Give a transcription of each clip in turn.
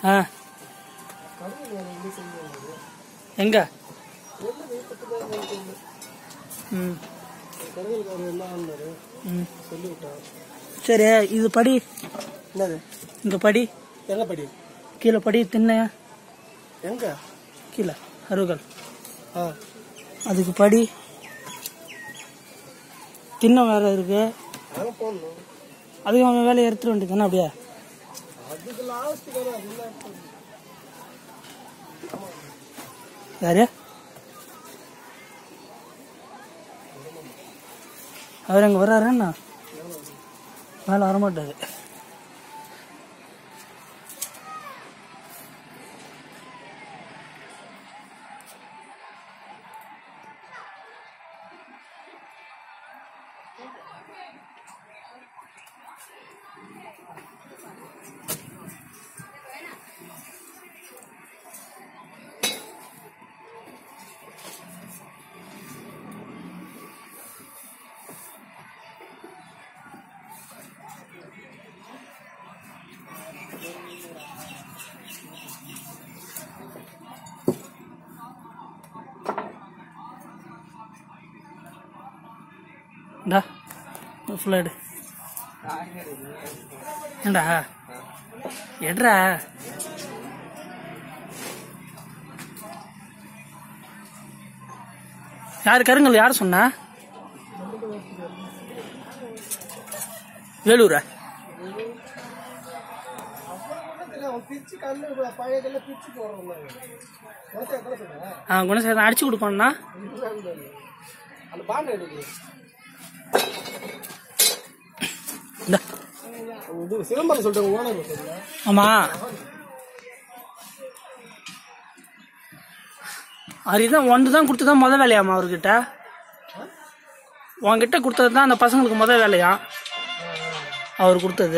ஆ கருங்கல் வேற எங்கே செஞ்சு வந்தது எங்க வெளில வீட்டுக்கு தான் எங்களுக்கு இல்லை ம் கருங்கல்காரர் எல்லாம் வந்தாரு ம் சொல்லி விட்டார் சரி இது படி என்னது இங்க படி எங்க படி கீழே படி தின்ன எங்க கீழே அருகல் ஆ அதுக்கு படி தின்ன வேற இருக்கு அங்கே போடணும் அதுக்கு அவன் வேலையை எடுத்துட வேண்டியது அப்படியே அதுக்கு லாஸ்ட்டுக்கு வரும் அதெல்லாம் போடணும். யாரு அவர் அங்க வர்றாருன்னா மேலே வரமாட்டாரு டா ஃபுல்லாக எடு ஏண்டா எடுறா யார் கருங்கல் யார் சொன்னா வேலூரா அவன் பிரிச்சு கல்லு பழைய கல்ல பிரிச்சு போடுறோம் உனக்கு எத்தனை சொன்னேன் ஆ குணசேகரன் அடிச்சு கொடுப்பான்னா அந்த பாண்டு எடுக்கு இந்த இது சிதம்பரம் சொல்லிட்டு ஓனர் சொல்லுங்க ஆமா அதுதான் ஒன்று தான் கொடுத்தது தான் முத வேலையாமா அவர்கிட்ட உன்கிட்ட கொடுத்தது தான் அந்த பசங்களுக்கு முத வேலையா அவர் கொடுத்தது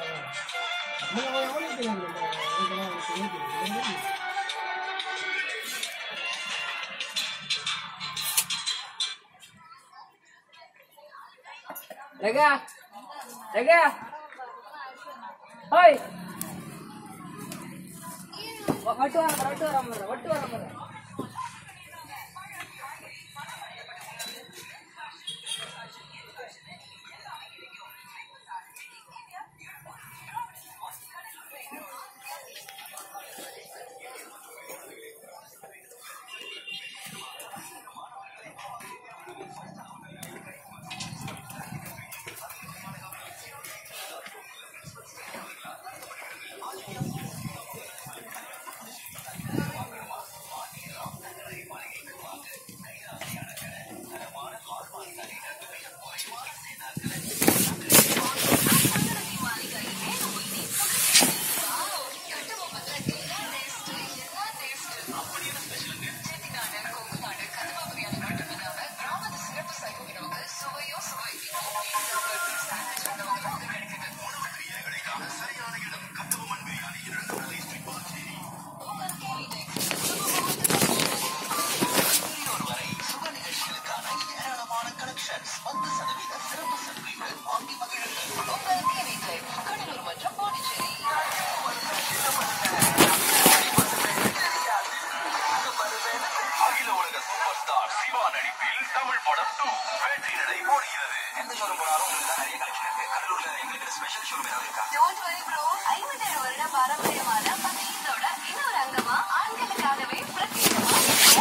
Rega. Rega. Hoi. வட்டு வர வட்டு வர வட்டு வர அகில உலக சூப்பர் ஸ்டார் சிவா நடிப்பில் தமிழ் படம் டூ வெற்றி நடை போடுகிறது எந்த ஷோரூம் போனாலும் உங்களுக்கு தான் நிறைய கலெக்ஷன் இருக்கு கடலூர்ல எங்களுக்கு ஸ்பெஷல் ஷோரூம் ஏதாவது இருக்கா டோன்ட் வரி ப்ரோ ஐம்பத்தேழு வருட பாரம்பரியமான பக்ரீதோட இன்னொரு அங்கமா ஆண்களுக்காகவே பிரத்யேகமா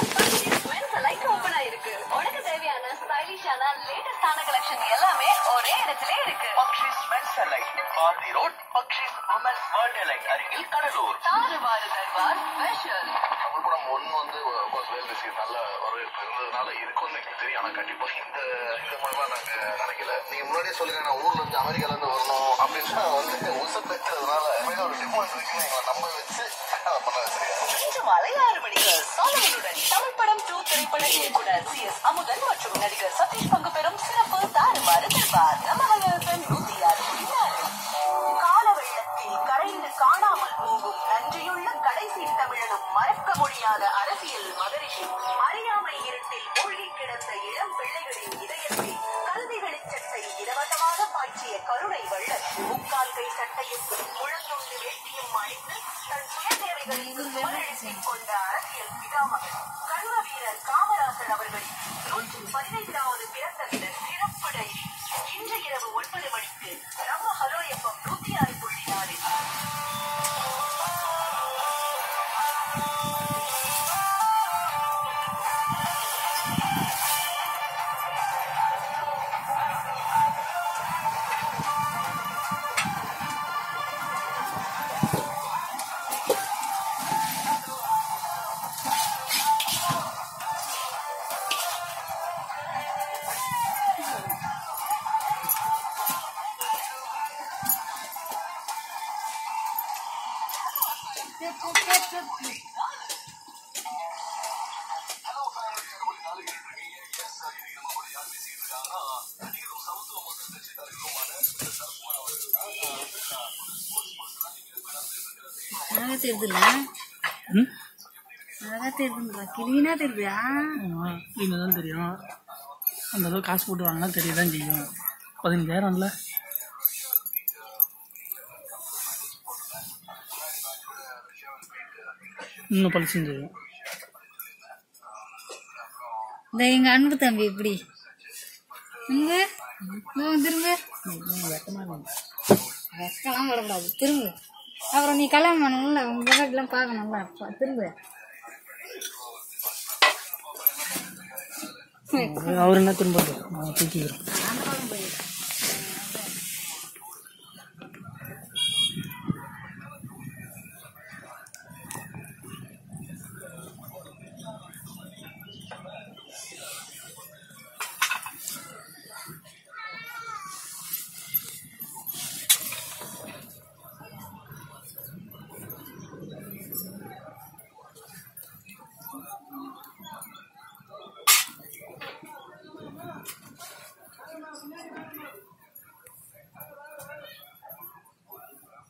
மென்ஸ் லைக் ஓபன் ஆயிருக்கு உனக்கு தேவையான ஸ்டைலிஷான லேட்டஸ்டான கலெக்ஷன் எல்லாமே ஒரே இடத்துல இருக்கு Bakshis men's light Bharathi road Bakshis women's world light அருகில் கடலூர் தாறுமாறு தர்பார் ஸ்பெஷல் தமிழ் படம் ஒன்று வந்து கோர்ஸ் வேல் பேசி நல்ல வரவேற்பு இருந்ததுனால இருக்கும்னு எனக்கு தெரியும் ஆனால் கண்டிப்பாக இந்த இந்த மூலமா நாங்கள் நினைக்கல நீங்கள் முன்னாடியே சொல்லுங்க நான் ஊர்ல இருந்து அமெரிக்கால இருந்து வரணும் அப்படின்னா வந்து உசு பெற்றதுனால உண்மையில ஒரு டிமாண்ட் இருக்குன்னு எங்களை நம்ப வச்சு அதை பண்ண வச்சிருக்காங்க இன்று மாலை ஆறு மணிக்கு சாலமனுடன் தமிழ் படம் டூ திரைப்பட இயக்குனர் சி எஸ் அமுதன் மற்றும் நடிகர் சதீஷ் பங்கு பெறும் சிறப்பு தாறுமாறு தர்பார் நமகன் நூத்தி ஆறு புள்ளி நாலு கால வெள்ளத்தில் கரைந்து காணாமல் போகும் நன்றியுள்ள கடைசி தமிழனும் மறக்க முடியாத அரசியல் மகரிஷி அறியாமை இருட்டில் மூழ்கி கிடந்த இளம் பிள்ளைகளின் இதயத்தில் கல்வி வெளிச்சத்தை இலவசமாக பாய்ச்சிய கருணை வள்ளல் முக்கால் கை சட்டையும் முழங்குண்டு வேட்டியும் அனைத்தையும் அழித்து தன் சுய தேவைகளுக்கு சுவரெழுத்திக் கொண்ட அரசியல் பிதாமகன் கருவ வீரர் காமராசர் அவர்களின் நூற்று பதினைந்தாவது பிறந்த தின சிறப்பு டைரி இன்று இரவு ஒன்பது மணிக்கு நம்ம ஹலோ எஃப்எம் நூத்தி ஆறு புள்ளி நாலில் அழகா தெரியுதுல்ல ம் அழகா தெரியுதுன்றா கிளீனா தெரியுதா ஆமாம் இன்னும் தான் தெரியும் அந்த அளவு காசு போட்டு வாங்கினா தெரிய தான் செய்யும் பதினஞ்சாயிரம்ல இன்னும் பளிச்சுன்னு தெரியும் இந்த எங்க அன்பு தம்பி எப்படி இங்க இங்க திரும்ப வெக்கலாம் வரக்கூடாது திரும்ப அப்புறம் நீ கல்யாணம் பண்ணணும்ல உங்க பொண்டாட்டிலாம் பார்க்கணும்ல அப்ப திரும்ப அவர் என்ன திரும்ப நான் தூக்கிக்கிறேன் அந்த பக்கம் போய்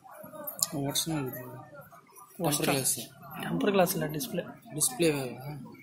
டெம்பர் கிளாஸ் இல்லை டிஸ்பிளே டிஸ்பிளே